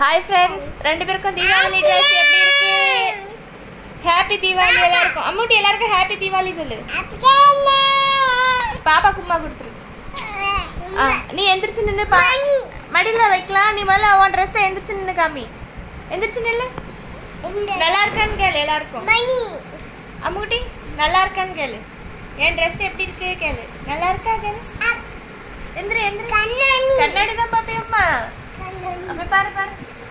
Hi friends ரெண்டு பேருக்கும் Deepavali dress எப்படி இருக்கு ஹாப்பி தீபாவளி எல்லாருக்கும் அம்முட்டி எல்லாருக்கும் ஹாப்பி தீபாவளி சொல்லு பாப்பா கும்மா கொடுத்துரு ஆ நீ எந்திரிச்சு நின்று பா மடியில் வைக்கலாம் நீ முதல்ல உன் ட்ரெஸ்ஸை எந்திரிச்சு நின்று காமி எந்திரிச்சு நில்லு நல்லா இருக்கான்னு கேளு எல்லாருக்கும் அம்முட்டி நல்லா இருக்கான்னு கேளு என் ட்ரெஸ் எப்படி இருக்கு கேளு நல்லா இருக்கா கேளு எந்திரி எந்திரி கண்ணாடி தான் பாப்பியம்மா அப்படி பாரு பாரு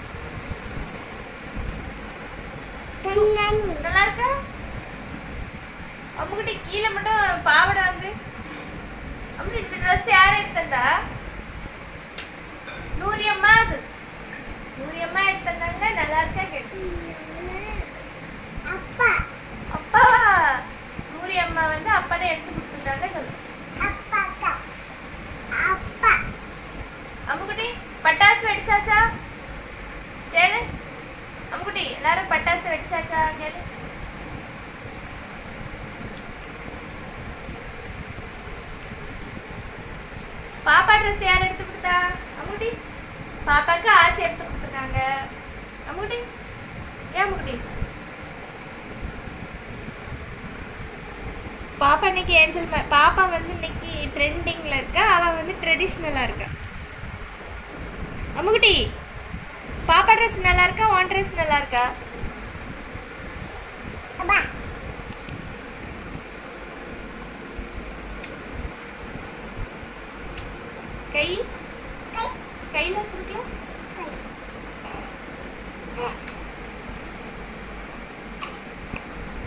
நல்லா இருக்கா அம்முகிட்ட கீழே மட்டும் பாவாடை வந்து அம்முடி இந்த ட்ரெஸ் யார் எடுத்தந்தா நூரி அம்மா சொல்லு. நூரி அம்மா எடுத்தந்தாங்க நல்லா இருக்கா கேட்டு அப்பாவா நூரி அம்மா வந்து அப்பாட எடுத்து கொடுத்துருந்தாங்க சொல்லு அம்முக்குட்டி பட்டாசு வெடிச்சாச்சா கேளு அம்முக்குட்டி எல்லாரும் பட்டாசு வெடிச்சாச்சா கேளு பாப்பா ட்ரெஸ் யார் எடுத்து கொடுத்தா அம்முக்குட்டி பாப்பாக்கு ஆச்சி எடுத்து கொடுத்துருக்காங்க அம்முக்குட்டி ஏன் அம்முக்குட்டி பாப்பா இன்னைக்கு ஏஞ்சல் மா- பாப்பா வந்து இன்னைக்கு ட்ரெண்டிங்ல இருக்கா அவ வந்து ட்ரெடிஷ்னலா இருக்கா அம்முக்குட்டி பாப்பா ட்ரெஸ் நல்லா இருக்கா உன் ட்ரெஸ் நல்லா இருக்கா கை கையில கொடுக்கலாம்